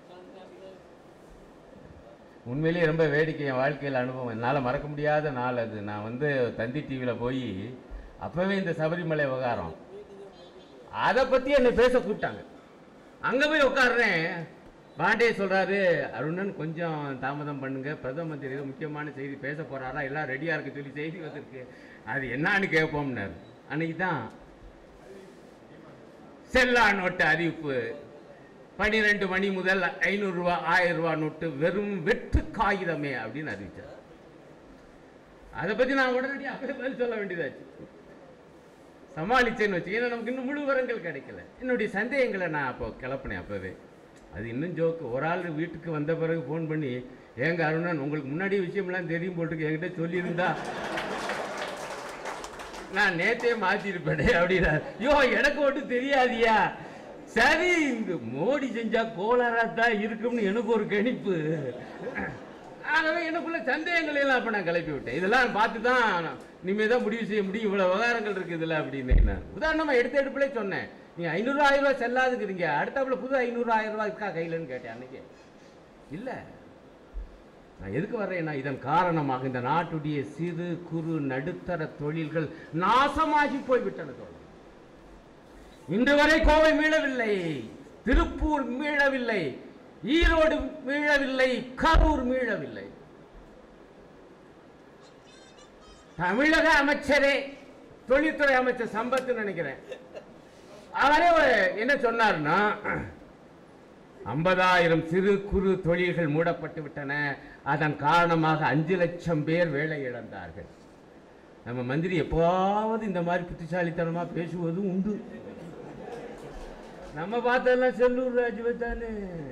உண்மையிலேயே ரொம்ப வேடிக்கை என் வாழ்க்கையில் அனுபவம் என்னால் மறக்க முடியாத நாள் அது நான் வந்து தந்தி டிவியில் போய் அப்போவே இந்த சபரிமலை விவகாரம் அதை பற்றி என்னை பேச கூப்பிட்டாங்க அங்கே போய் உட்காடுறேன் பாண்டே சொல்கிறாரு அருணன் கொஞ்சம் தாமதம் பண்ணுங்க பிரதம மந்திரி ஏதோ முக்கியமான செய்தி பேச போகிறாரா எல்லாம் ரெடியாக இருக்கு சொல்லி செய்தி வந்திருக்கு அது என்னான்னு கேட்போம்னாரு அன்னைக்கு தான் செல்லா நோட்டு அறிவிப்பு பனிரெண்டு மணி முதல் ஐநூறு ரூபா ஆயிரம் ரூபா நோட்டு வெறும் வெற்று காகிதமே அப்படின்னு அறிவிச்சார் அதை பத்தி நான் உடனடியாக அப்பவே பதில் சொல்ல வேண்டியதாச்சு சமாளிச்சேன்னு வச்சு ஏன்னா நமக்கு இன்னும் முழு விவரங்கள் கிடைக்கல என்னுடைய சந்தேகங்களை நான் அப்போ கிளப்பினேன் அப்பவே அது இன்னும் ஜோக்கு ஒரு ஆள் வீட்டுக்கு வந்த பிறகு ஃபோன் பண்ணி ஏங்க அருணன் உங்களுக்கு முன்னாடி விஷயம்லாம் தெரியும் போட்டுருக்கு என்கிட்ட சொல்லியிருந்தா நான் நேத்தே மாத்திருப்பேனே அப்படின்னா ஐயோ எனக்கு ஒன்றும் தெரியாதியா சரி இந்த மோடி செஞ்சா கோளாரா தான் இருக்கும்னு எனக்கு ஒரு கணிப்பு ஆகவே எனக்குள்ள சந்தேகங்களை எல்லாம் அப்ப நான் கிளப்பி விட்டேன் இதெல்லாம் பார்த்து தான் இனிமே தான் முடிவு செய்ய முடியும் இவ்வளவு விவகாரங்கள் இருக்கு இதுல அப்படின்னு நான் உதாரணமா எடுத்த எடுப்புல சொன்னேன் நீ ஐநூறு ஆயிரம் ரூபாய் செல்லாதுக்கிறீங்க அடுத்தாப்புல புது ஐநூறு ஆயிரம் ரூபாய் இருக்கா கையிலன்னு கேட்டேன் அன்னைக்கு இல்ல நான் எதுக்கு வர்றேன்னா இதன் காரணமாக இந்த நாட்டுடைய சிறு குறு நடுத்தர தொழில்கள் நாசமாகி போய்விட்டன தோழர் இன்று வரை கோவை மீளவில்லை திருப்பூர் மீளவில்லை ஈரோடு மீளவில்லை கரூர் மீளவில்லை தமிழக அமைச்சரே தொழில்துறை அமைச்சர் சம்பத்து நினைக்கிறேன் அவரே ஒரு- என்ன சொன்னார்னா ஐம்பதாயிரம் சிறு குறு தொழில்கள் மூடப்பட்டு விட்டன அதன் காரணமாக அஞ்சு லட்சம் பேர் வேலை இழந்தார்கள் நம்ம மந்திரி எப்போவாவது இந்த மாதிரி புத்திசாலித்தனமா பேசுவதும் உண்டு நம்ம பார்த்ததெல்லாம் செல்லூர் ராஜுவை தானே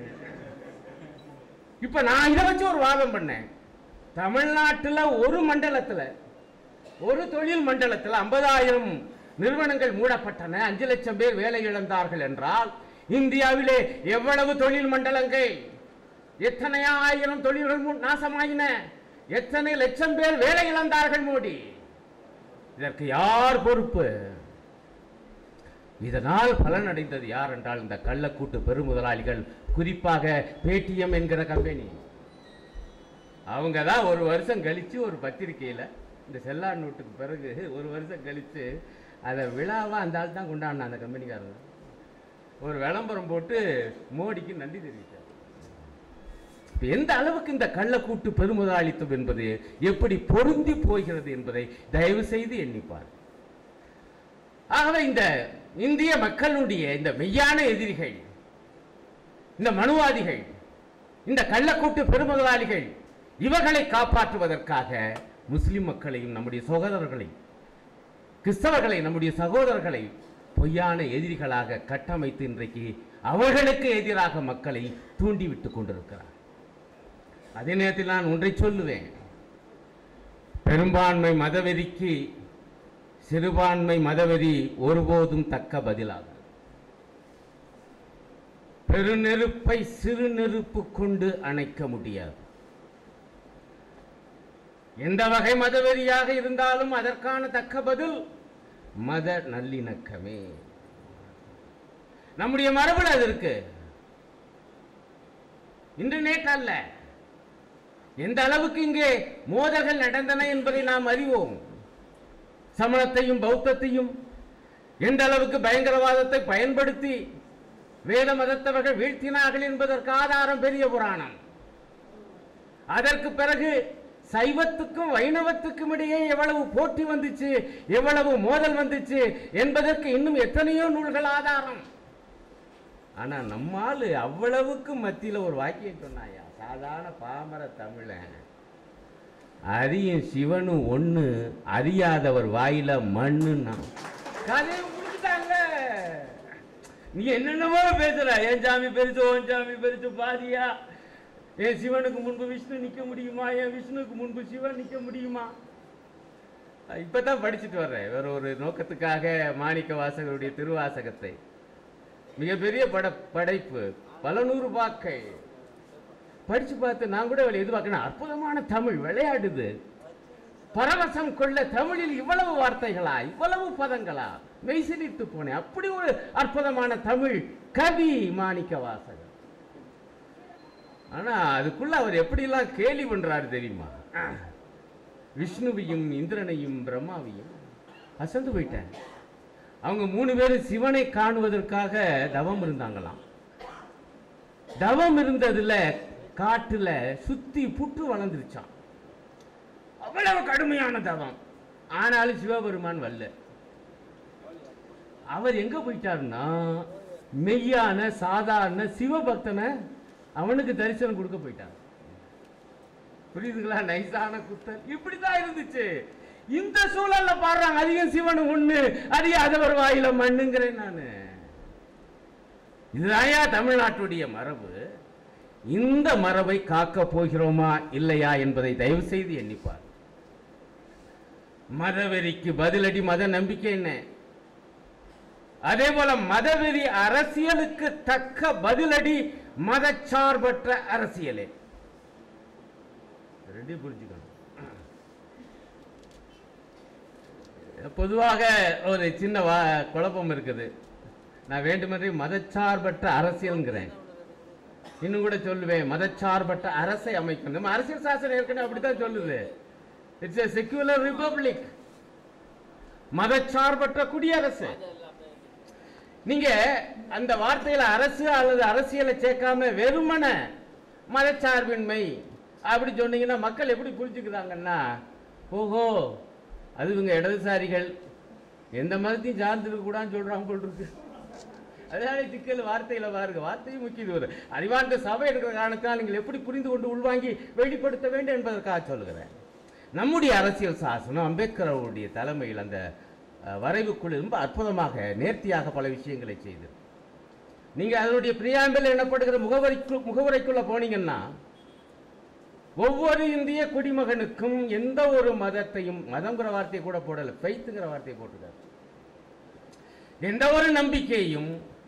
இப்ப நான் இதை வச்சு ஒரு வாதம் பண்ணேன் தமிழ்நாட்டுல ஒரு மண்டலத்துல ஒரு தொழில் மண்டலத்தில் ஐம்பதாயிரம் நிறுவனங்கள் மூடப்பட்டன அஞ்சு லட்சம் பேர் வேலை இழந்தார்கள் என்றால் இந்தியாவிலே எவ்வளவு தொழில் மண்டலங்கள் எத்தனை ஆயிரம் தொழில்கள் மூ- நாசமாயின எத்தனை லட்சம் பேர் வேலை இழந்தார்கள் மோடி இதற்கு யார் பொறுப்பு இதனால் பலன் அடைந்தது யார் என்றால் இந்த கள்ளக்கூட்டு பெருமுதலாளிகள் குறிப்பாக பேடிஎம் என்கிற கம்பெனி அவங்க தான் ஒரு வருஷம் கழிச்சு ஒரு பத்திரிக்கையில் இந்த செல்லா நோட்டுக்கு பிறகு ஒரு வருஷம் கழிச்சு அதை விழாவா அந்த ஆள் தான் கொண்டாடின அந்த கம்பெனிக்காரங்க ஒரு விளம்பரம் போட்டு மோடிக்கு நன்றி தெரிவித்தார் இப்ப எந்த அளவுக்கு இந்த கள்ளக்கூட்டு பெருமுதலாளித்துவம் என்பது எப்படி பொருந்தி போகிறது என்பதை தயவு செய்து எண்ணிப்பார் ஆகவே இந்த இந்திய மக்களுடைய இந்த மெய்யான எதிரிகள் இந்த மனுவாதிகள் இந்த கள்ளக்கூட்டு பெருமுதலாளிகள் இவர்களை காப்பாற்றுவதற்காக முஸ்லிம் மக்களையும் நம்முடைய சகோதரர்களை கிறிஸ்தவர்களை நம்முடைய சகோதரர்களை பொய்யான எதிரிகளாக கட்டமைத்து இன்றைக்கு அவர்களுக்கு எதிராக மக்களை தூண்டிவிட்டுக் கொண்டிருக்கிறார் அதே நேரத்தில் நான் ஒன்றை சொல்லுவேன் பெரும்பான்மை மதவெறிக்கு சிறுபான்மை மதவெறி ஒருபோதும் தக்க பதிலாகும் பெருநெருப்பை சிறு நெருப்பு கொண்டு அணைக்க முடியாது எந்த வகை மதவெறியாக இருந்தாலும் அதற்கான தக்க பதில் மத நல்லிணக்கமே நம்முடைய மரபுல அது இருக்கு இன்று நேற்று அல்ல எந்த அளவுக்கு இங்கே மோதல்கள் நடந்தன என்பதை நாம் அறிவோம் சமணத்தையும் பௌத்தத்தையும் எந்த அளவுக்கு பயங்கரவாதத்தை பயன்படுத்தி வேத மதத்தவர்கள் வீழ்த்தினார்கள் என்பதற்கு ஆதாரம் பெரிய புராணம் அதற்கு பிறகு சைவத்துக்கும் வைணவத்துக்கும் இடையே எவ்வளவு போட்டி வந்துச்சு எவ்வளவு மோதல் வந்துச்சு என்பதற்கு இன்னும் எத்தனையோ நூல்கள் ஆதாரம் ஆனா நம்மால் அவ்வளவுக்கு மத்தியில ஒரு வாக்கியம் சொன்னாயா சாதாரண பாமர தமிழன் அரியும் சிவனும் ஒண்ணு அறியாதவர் வாயில மண்ணுன்னா கதையை முடிச்சுட்டாங்க நீ என்னென்னமோ பேசுற என் சாமி பெருசு உன் சாமி பெருசு பாதியா என் சிவனுக்கு முன்பு விஷ்ணு நிக்க முடியுமா என் விஷ்ணுக்கு முன்பு சிவன் நிக்க முடியுமா இப்பதான் படிச்சுட்டு வர்றேன் வேற ஒரு நோக்கத்துக்காக மாணிக்க வாசகருடைய திருவாசகத்தை மிகப்பெரிய பட படைப்பு பல நூறு பாக்கை படிச்சு பார்த்து நான் கூட அவளை எதிர்பார்க்கணும் அற்புதமான தமிழ் விளையாடுது பரவசம் கொள்ள தமிழில் இவ்வளவு வார்த்தைகளா இவ்வளவு பதங்களா மெய்சிலித்து போனேன் அப்படி ஒரு அற்புதமான தமிழ் கவி மாணிக்க வாசகர் ஆனா அதுக்குள்ள அவர் எப்படிலாம் கேலி பண்றாரு தெரியுமா விஷ்ணுவையும் இந்திரனையும் பிரம்மாவையும் அசந்து போயிட்டேன் அவங்க மூணு பேரும் சிவனை காணுவதற்காக தவம் இருந்தாங்களாம் தவம் இருந்ததுல காட்டுல சுத்தி புற்று வளர்ந்துருச்சான் அவ்வளவு கடுமையான தவம் ஆனாலும் சிவபெருமான் வரல அவர் எங்க போயிட்டாருன்னா மெய்யான சாதாரண சிவபக்தனை அவனுக்கு தரிசனம் கொடுக்க போயிட்டார் புரியுதுங்களா நைசான குத்தல் இப்படிதான் இருந்துச்சு இந்த சூழல்ல பாடுறாங்க அதிகம் சிவன் ஒண்ணு அறியாதவர் வாயில மண்ணுங்கிறேன் நானு இதுதாயா தமிழ்நாட்டுடைய மரபு இந்த மரபை காக்க போகிறோமா இல்லையா என்பதை தயவு செய்து எண்ணிப்பார் மதவெறிக்கு பதிலடி மத நம்பிக்கை என்ன அதே போல மதவெறி அரசியலுக்கு தக்க பதிலடி மதச்சார்பற்ற அரசியலே ரெண்டையும் புரிஞ்சுக்கணும் பொதுவாக ஒரு சின்ன வா குழப்பம் இருக்குது நான் வேண்டுமென்றே மதச்சார்பற்ற அரசியல்ங்கிறேன் இன்னும் கூட சொல்லுவேன் மதச்சார்பற்ற அரசை அமைக்கணும் நம்ம அரசியல் சாசனம் ஏற்கனவே அப்படித்தான் சொல்லுது இட்ஸ் a செக்யூலர் ரிபப்ளிக் மதச்சார்பற்ற குடியரசு நீங்க அந்த வார்த்தையில அரசு அல்லது அரசியலை சேர்க்காம வெறுமன மதச்சார்பின்மை அப்படி சொன்னீங்கன்னா மக்கள் எப்படி புரிஞ்சுக்கிறாங்கன்னா ஓஹோ அது இவங்க இடதுசாரிகள் எந்த மதத்தையும் சார்ந்திருக்க கூடாதுன்னு சொல்றாங்க போல் இருக்கு அதனால சிக்கல் வார்த்தையில பாருங்க வார்த்தையும் முக்கியது ஒரு அறிவார்ந்த சபை இருக்கிற காரணத்தால் நீங்கள் எப்படி புரிந்து கொண்டு உள்வாங்கி வெளிப்படுத்த வேண்டும் என்பதற்காக சொல்லுகிறேன் நம்முடைய அரசியல் சாசனம் அம்பேத்கர் அவருடைய தலைமையில் அந்த அஹ், வரைவுக்குழு ரொம்ப அற்புதமாக நேர்த்தியாக பல விஷயங்களை செய்து நீங்க அதனுடைய பிரியாம்பில் எனப்படுகிற முகவரிக்கு முகவரைக்குள்ள போனீங்கன்னா ஒவ்வொரு இந்திய குடிமகனுக்கும் எந்த ஒரு மதத்தையும் மதங்கிற வார்த்தையை கூட போடல ஃபெய்த்துங்கிற வார்த்தையை போட்டுட்டார் எந்த ஒரு நம்பிக்கையும்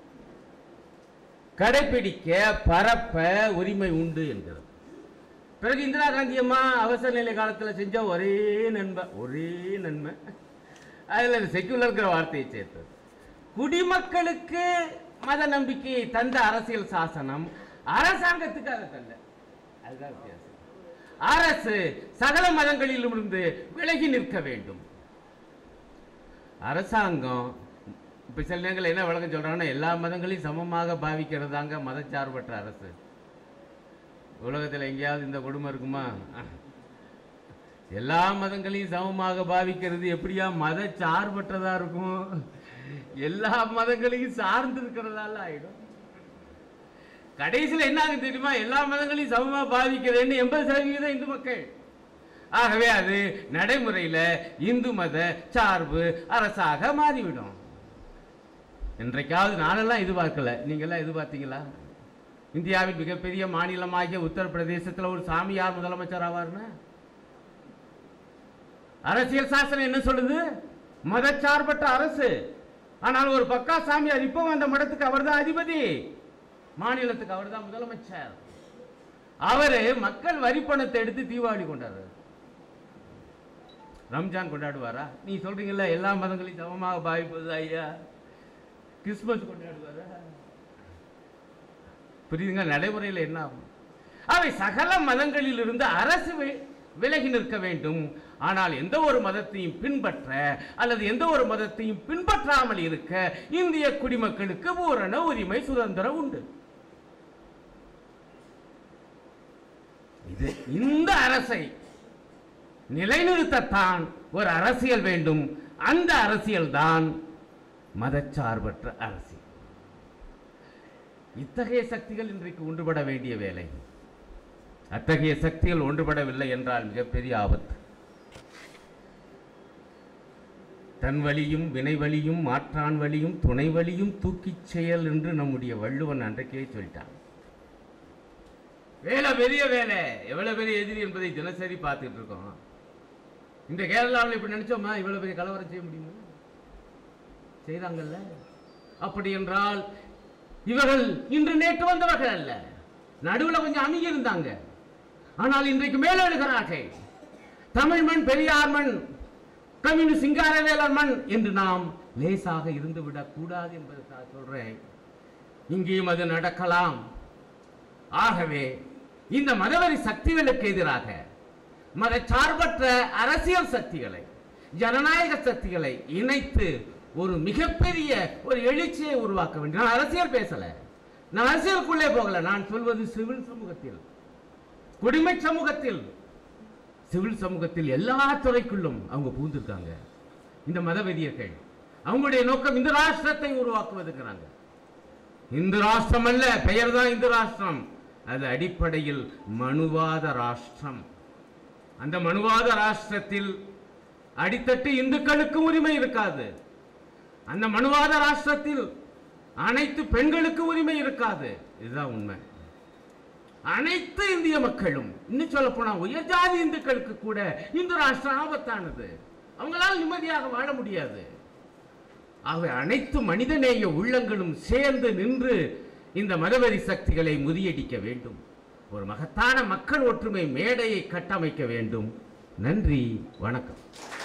கடைபிடிக்க பரப்ப உரிமை உண்டு என்கிறது பிறகு இந்திரா காந்தி அம்மா அவசர நிலை காலத்தில் செஞ்ச ஒரே நன்மை ஒரே நன்மை அதில் செக்குலர்ங்கிற வார்த்தையை சேர்த்தது குடிமக்களுக்கு மத நம்பிக்கையை தந்த அரசியல் சாசனம் அரசாங்கத்துக்கு அதை தந்த அதுதான் வித்தியாசம் அரசு சகல மதங்களிலிருந்து விலகி நிற்க வேண்டும் அரசாங்கம் இப்ப சில நேரங்கள் என்ன வழக்கம் சொல்றாங்கன்னா எல்லா மதங்களையும் சமமாக பாவிக்கிறதாங்க மதச்சார்பற்ற அரசு உலகத்தில் எங்கேயாவது இந்த கொடுமை இருக்குமா எல்லா மதங்களையும் சமமாக பாவிக்கிறது எப்படியா மத சார்பற்றதா இருக்கும் எல்லா மதங்களையும் சார்ந்து இருக்கிறதால ஆயிடும் கடைசியில் என்ன ஆகும் தெரியுமா எல்லா மதங்களையும் சமமா பாவிக்கிறேன்னு எண்பது சதவீதம் இந்து மக்கள் ஆகவே அது நடைமுறையில இந்து மத சார்பு அரசாக மாறிவிடும் என்றைக்காவது நானெல்லாம் எதிர்பார்க்கல நீங்கெல்லாம் எதிர்பார்த்தீங்களா இந்தியாவின் மிகப்பெரிய மாநிலமாகிய உத்தரப்பிரதேசத்தில் ஒரு சாமியார் முதலமைச்சர் ஆவார்னா அரசியல் சாசனம் என்ன சொல்லுது மதச்சார்பற்ற அரசு ஆனால் ஒரு பக்கா சாமியார் இப்போ அந்த மடத்துக்கு அவர்தான் அதிபதி மாநிலத்துக்கு அவர்தான் முதலமைச்சர் அவரு மக்கள் வரி பணத்தை எடுத்து தீபாவளி கொண்டாடுறாரு ரம்ஜான் கொண்டாடுவாரா நீ சொல்றீங்கல்ல எல்லா மதங்களையும் சமமாக பாவிப்பது ஐயா கிறிஸ்துமஸ் கொண்டாடுவாரா புரியுதுங்க நடைமுறையில் என்ன ஆகும் அவை சகல மதங்களில் இருந்து அரசு வி- விலகி நிற்க வேண்டும் ஆனால் எந்த ஒரு மதத்தையும் பின்பற்ற அல்லது எந்த ஒரு மதத்தையும் பின்பற்றாமல் இருக்க இந்திய குடிமக்களுக்கு பூரண உரிமை சுதந்திரம் உண்டு இது இந்த அரசை நிலைநிறுத்தத்தான் ஒரு அரசியல் வேண்டும் அந்த அரசியல் தான் மதச்சார்பற்ற அரசியல் இத்தகைய சக்திகள் இன்றைக்கு ஒன்றுபட வேண்டிய வேலை அத்தகைய சக்திகள் ஒன்றுபடவில்லை என்றால் மிகப்பெரிய ஆபத்து தன் வழியும் வினை வழியும் மாற்றான் வழியும் துணை வழியும் தூக்கிச் செயல் என்று நம்முடைய வள்ளுவன் அன்றைக்கே சொல்லிட்டான் வேலை பெரிய வேலை எவ்வளவு பெரிய எதிரி என்பதை தினசரி பார்த்துட்டு இருக்கோம் இந்த கேரளாவில் இப்படி நினைச்சோமா இவ்வளவு பெரிய கலவரம் செய்ய முடியுமா செய்தாங்கல்ல அப்படி என்றால் இவர்கள் இன்று நேற்று வந்தவர்கள் அல்ல நடுவுல கொஞ்சம் அமைதி இருந்தாங்க ஆனால் இன்றைக்கு மேலெழுகிறார்கள் தமிழ் மண் பெரியார் மண் கம்யூனிஸ்ட் சிங்காரவேலர் மண் என்று நாம் லேசாக இருந்து விடக் கூடாது என்பதற்காக சொல்றேன் இங்கேயும் அது நடக்கலாம் ஆகவே இந்த மதவெறி சக்திகளுக்கு எதிராக மதச்சார்பற்ற அரசியல் சக்திகளை ஜனநாயக சக்திகளை இணைத்து ஒரு மிகப்பெரிய ஒரு எழுச்சியை உருவாக்க வேண்டும் நான் அரசியல் பேசல நான் அரசியலுக்குள்ளே போகல நான் சொல்வது சிவில் சமூகத்தில் குடிமை சமூகத்தில் சிவில் சமூகத்தில் எல்லா துறைக்குள்ளும் அவங்க பூந்திருக்காங்க இந்த மதவெறியர்கள் அவங்களுடைய நோக்கம் இந்த ராஷ்டிரத்தை உருவாக்குவதுங்கிறாங்க இந்து ராஷ்டிரம் அல்ல பெயர் தான் இந்து ராஷ்டிரம் அது அடிப்படையில் மனுவாத ராஷ்டிரம் அந்த மனுவாத ராஷ்டிரத்தில் அடித்தட்டு இந்துக்களுக்கு உரிமை இருக்காது அந்த மனுவாத ராஷ்டிரத்தில் அனைத்து பெண்களுக்கு உரிமை இருக்காது இதுதான் உண்மை அனைத்து இந்திய மக்களும் இன்னும் சொல்ல போனா உயர் ஜாதி இந்துக்களுக்கு கூட இந்து ராஷ்டிரம் ஆபத்தானது அவங்களால் நிம்மதியாக வாழ முடியாது ஆகவே அனைத்து மனிதநேய உள்ளங்களும் சேர்ந்து நின்று இந்த மதவெறி சக்திகளை முறியடிக்க வேண்டும் ஒரு மகத்தான மக்கள் ஒற்றுமை மேடையை கட்டமைக்க வேண்டும் நன்றி வணக்கம்